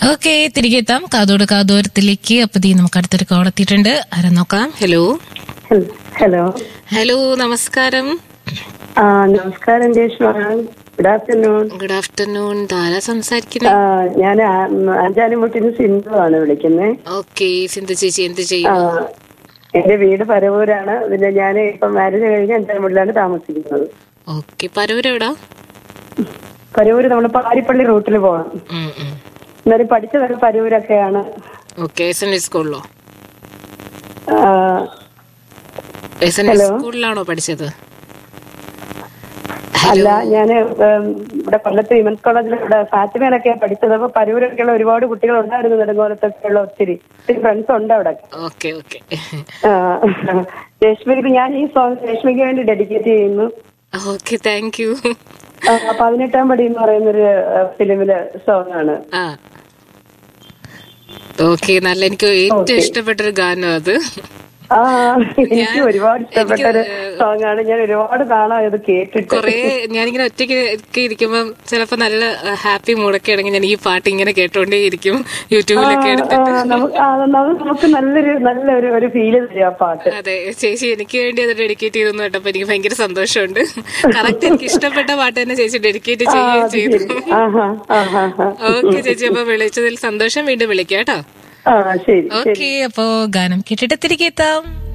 Okay തിരികെ എത്താം കാതോട് കാതോരത്തിലേക്ക് അപ്പൊ ദീ നമുക്ക് അടുത്തൊരു കോൾ എത്തിയിട്ടുണ്ട് ആരാ നോക്കാം ഹലോ ഹലോ ഹലോ നമസ്കാരം ആ നമസ്കാരം Reshma good afternoon good afternoon Dhara സംസാരിക്കുന്നത് ഞാൻ അഞ്ചാനിമുട്ടിന് സിന്ധു ആണ് വിളിക്കുന്നത് ഓക്കെ സിന്ധു ചേച്ചി എന്ത് ചെയ്യും എന്റെ വീട് പരവൂരാണ് പിന്നെ ഞാൻ ഇപ്പൊ മാരേജ് കഴിഞ്ഞ് അഞ്ചാനിമുട്ടിലാണ് താമസിക്കുന്നത് ഓക്കെ പരവരെവിടാ പരവൂര് നമ്മൾ പാരിപ്പള്ളി റൂട്ടിൽ പോകണം എന്നാലും പഠിച്ചതൊക്കെ പരവൂരൊക്കെയാണ് ഓക്കെ എസ് എൻ എസ് സ്കൂളിലോ ആ, എസ് എൻ എസ് സ്കൂളിലാണോ പഠിച്ചത് അല്ല ഞാൻ ഇവിടെ കൊല്ലത്ത് വിമൻസ് കോളേജിൽ ഇവിടെ ഫാത്തിമയിലൊക്കെ പഠിച്ചത് അപ്പൊ പരവൂരൊക്കെയുള്ള ഒരുപാട് കുട്ടികൾ ഉണ്ടായിരുന്നു നെടുങ്കോലത്തൊക്കെയുള്ള ഒത്തിരി ഒത്തിരി ഫ്രണ്ട്സ് ഉണ്ട് അവിടെ ഓക്കെ ഓക്കെ ആ, രശ്മിക്ക് ഞാൻ ഈ സോങ് രശ്മിക്ക് വേണ്ടി ഡെഡിക്കേറ്റ് ചെയ്യുന്നു ഓക്കെ താങ്ക് യു ആ, പതിനെട്ടാം പടി എന്ന് പറയുന്നൊരു ഫിലിമിലെ സോങ് ആണ് ആ ഓക്കെ നല്ല എനിക്ക് ഏറ്റവും ഇഷ്ടപ്പെട്ട ഒരു ഗാനം അത് ആ എനിക്ക് ഒരുപാട് ഇഷ്ടപ്പെട്ട ഒരു സോങ് ആണ് ഞാൻ ഒരുപാട് കാണാൻ ഇത് കേട്ടിട്ട് കൊറേ ഞാനിങ്ങനെ ഒറ്റയ്ക്ക് ഒക്കെ ഇരിക്കുമ്പോ ചിലപ്പോ നല്ല ഹാപ്പി മൂഡൊക്കെ ആണെങ്കിൽ ഞാൻ ഈ പാട്ട് ഇങ്ങനെ കേട്ടോണ്ടേ ഇരിക്കും യൂട്യൂബിലൊക്കെ ആ, എടുത്തിട്ട് നമുക്ക് ആ, നമുക്ക് നമുക്ക് നല്ലൊരു നല്ലൊരു ഒരു ഫീല് തരും ആ പാട്ട് അതെ ചേച്ചി എനിക്ക് വേണ്ടി അത് ഡെഡിക്കേറ്റ് ചെയ്തെന്ന് കേട്ടപ്പോ എനിക്ക് ഭയങ്കര സന്തോഷമുണ്ട് കറക്റ്റ് എനിക്ക് ഇഷ്ടപ്പെട്ട പാട്ട് തന്നെ ചേച്ചി ഡെഡിക്കേറ്റ് ചെയ്യുകയും ചെയ്തു ആഹാ ആഹാ ആഹാ. ഓക്കെ ചേച്ചി അപ്പൊ വിളിച്ചതിൽ സന്തോഷം വീണ്ടും വിളിക്കാം കേട്ടോ ആ ശരി ശരി ഓക്കെ അപ്പോ ഗാനം കേട്ടിട്ട് തിരികെ എത്താം